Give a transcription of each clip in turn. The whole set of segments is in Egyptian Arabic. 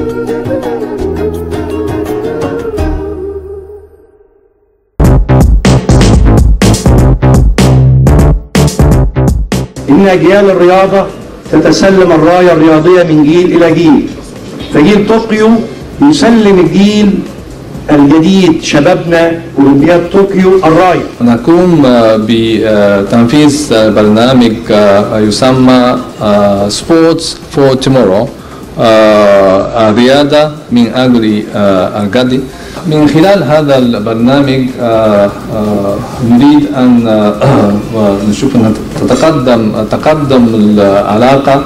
إن أجيال الرياضة تتسلم الراية الرياضية من جيل إلى جيل فجيل طوكيو يسلم الجيل الجديد شبابنا أولمبياد طوكيو الراية نقوم بتنفيذ برنامج يسمى سبورتس فور تومورو الرياضة من أجل الغد من خلال هذا البرنامج نريد أن نشوف أن تتقدم تقدم العلاقة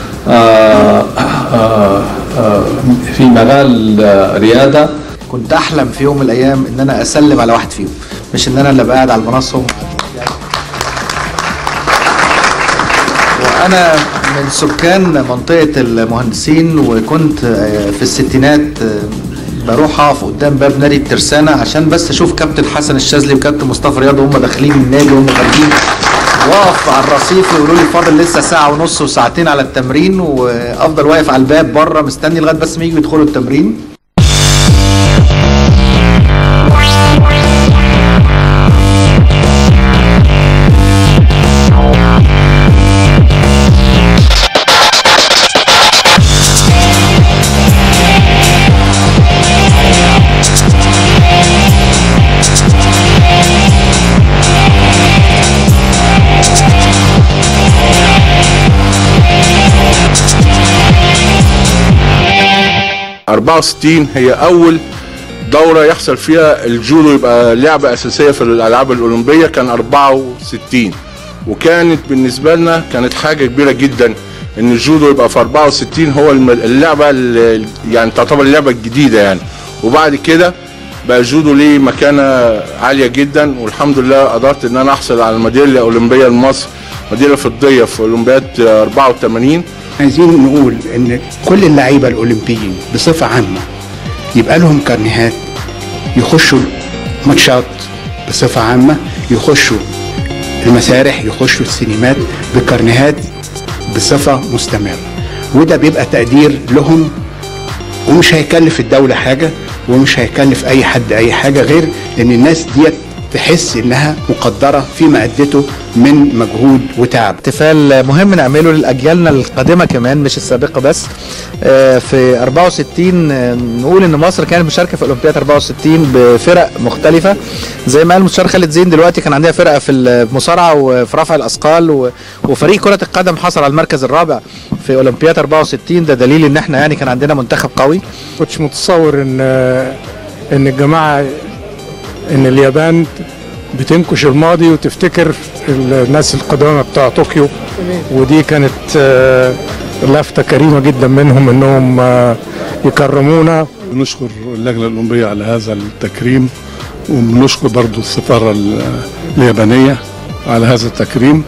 في مجال الرياضة كنت احلم في يوم من الايام ان انا اسلم على واحد فيهم مش ان انا اللي ابقى قاعد على المنصه وانا من سكان منطقه المهندسين وكنت في الستينات بروح اقف قدام باب نادي الترسانه عشان بس اشوف كابتن حسن الشاذلي وكابتن مصطفى رياض وهم داخلين النادي وهم خارجين واقف على الرصيف ويقولوا لي فاضل لسه ساعه ونص وساعتين على التمرين وافضل واقف على الباب بره مستني لغايه بس ما يجوا يدخلوا التمرين أربعة وستين هي أول دورة يحصل فيها الجودو يبقى لعبة أساسية في الألعاب الأولمبية كان 64 وكانت بالنسبة لنا كانت حاجة كبيرة جدا إن الجودو يبقى في 64 هو الم- اللعبة اللي يعني تعتبر اللعبة الجديدة يعني وبعد كده بقى الجودو ليه مكانة عالية جدا والحمد لله قدرت إن أنا أحصل على الميدالية الأولمبية لمصر ميدالية فضية في أولمبياد 84 عايزين نقول ان كل اللعيبه الاولمبيين بصفه عامه يبقى لهم كارنيهات يخشوا ماتشات بصفه عامه يخشوا المسارح يخشوا السينمات بكارنيهات بصفه مستمره وده بيبقى تقدير لهم ومش هيكلف الدوله حاجه ومش هيكلف اي حد اي حاجه غير ان الناس ديت تحس انها مقدره فيما ادته من مجهود وتعب احتفال مهم نعمله لاجيالنا القادمه كمان مش السابقه بس آه، في 64 آه، نقول ان مصر كانت مشاركه في اولمبياد 64 بفرق مختلفه زي ما قال المستشار خالد زين دلوقتي كان عندها فرقه في المصارعه وفي رفع الاثقال و- وفريق كره القدم حصل على المركز الرابع في اولمبياد 64 ده دليل ان احنا يعني كان عندنا منتخب قوي كنتش متصور ان ان الجماعه ان اليابان بتنكش الماضي وتفتكر الناس القدامى بتاع طوكيو ودي كانت آه، لفتة كريمة جدا منهم انهم آه، يكرمونا بنشكر اللجنة الأولمبية على هذا التكريم وبنشكر برضو السفارة ال- اليابانية على هذا التكريم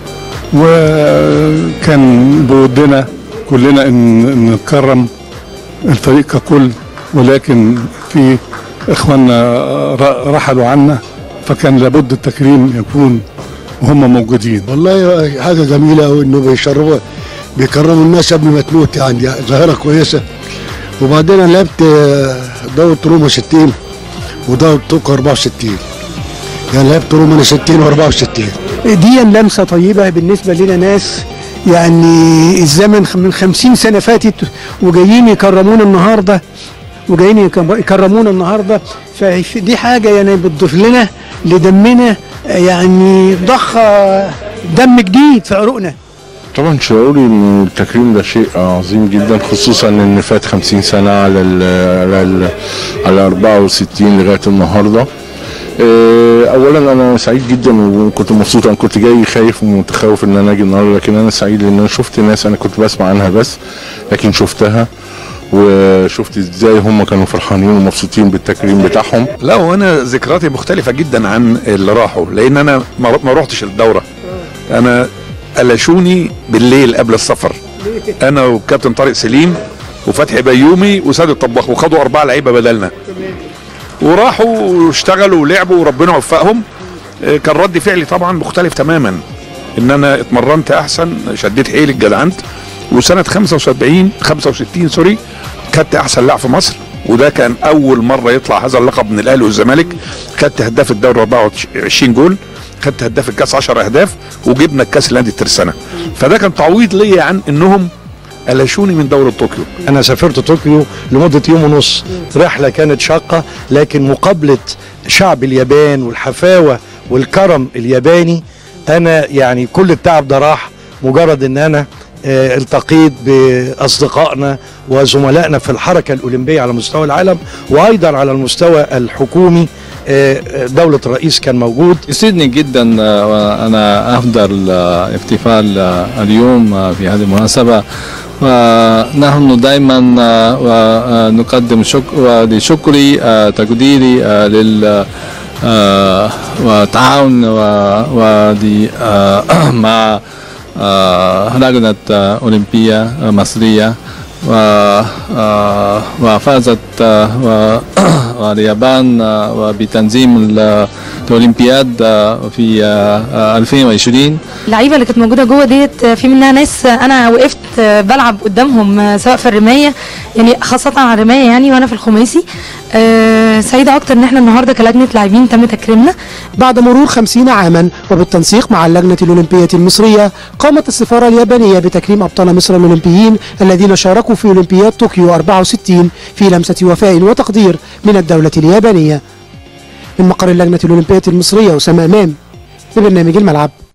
وكان بودنا كلنا ان إن نكرم الفريق ككل ولكن في اخواننا ر- رحلوا عنا فكان لابد التكريم يكون وهم موجودين والله حاجه جميله قوي انه بيشرفوا بيكرموا الناس قبل ما تموت يعني ظاهره كويسه وبعدين انا لعبت دوره روما 60 ودوره طوكيو 64 يعني لعبت روما 60 و64 دي لمسة طيبة بالنسبة لنا ناس يعني الزمن خ- من خمسين سنة فاتت وجايين يكرمونا النهاردة وجايين يكم- يكرمونا النهاردة فدي حاجة يعني بتضيف لنا لدمنا يعني ضخ دم جديد في عروقنا طبعا شعوري ان التكريم ده شيء عظيم جدا خصوصا ان فات 50 سنه على ال على ال على 64 لغايه النهارده آه، اولا انا سعيد جدا وكنت مبسوط انا كنت جاي خايف ومتخوف ان انا اجي النهارده لكن انا سعيد لان انا شفت ناس انا كنت بسمع عنها بس لكن شفتها وشفت ازاي هم كانوا فرحانين ومبسوطين بالتكريم بتاعهم لا وانا ذكرياتي مختلفه جدا عن اللي راحوا لان انا ما ما روحتش الدوره انا قلشوني بالليل قبل السفر انا وكابتن طارق سليم وفتحي بيومي وسيد الطباخ وخدوا اربعه لعيبه بدلنا وراحوا واشتغلوا ولعبوا وربنا وفقهم آه، كان رد فعلي طبعا مختلف تماما ان انا اتمرنت احسن شديت حيلي اتجدعنت وسنه 75 65 سوري خدت احسن لاعب في مصر وده كان اول مره يطلع هذا اللقب من الاهلي والزمالك خدت هداف الدوري 24 جول خدت هداف الكاس 10 اهداف وجبنا الكاس لاندي الترسانه فده كان تعويض ليا عن انهم قلشوني من دوري طوكيو انا سافرت طوكيو لمده يوم ونص رحله كانت شاقه لكن مقابله شعب اليابان والحفاوه والكرم الياباني انا يعني كل التعب ده راح مجرد ان انا آه، التقيت باصدقائنا وزملائنا في الحركه الاولمبيه على مستوى العالم وايضا على المستوى الحكومي آه، آه، دوله الرئيس كان موجود يسعدني جدا آه، وانا احضر آه، احتفال آه، اليوم آه، في هذه المناسبه ونحن دائما آه، ونقدم شك ولشكري آه، تقديري آه، لل آه، وتعاون و- ودي آه، مع آه، لجنة آه، أولمبية آه، مصرية و آه، وفازت آه، و- واليابان آه، وبتنظيم ال- الأولمبياد آه، في آه، آه، 2020 اللعيبه اللي كانت موجوده جوه ديت في منها ناس انا وقفت بلعب قدامهم سواء في الرمايه يعني خاصه على الرمايه يعني وانا في الخماسي آه، سعيده اكتر ان احنا النهارده كلجنه لاعبين تم تكريمنا بعد مرور خمسين عاما وبالتنسيق مع اللجنة الأولمبية المصرية قامت السفارة اليابانية بتكريم أبطال مصر الأولمبيين الذين شاركوا في أولمبياد طوكيو 64 في لمسة وفاء وتقدير من الدولة اليابانية من مقر اللجنة الأولمبية المصرية أسامة إمام لبرنامج الملعب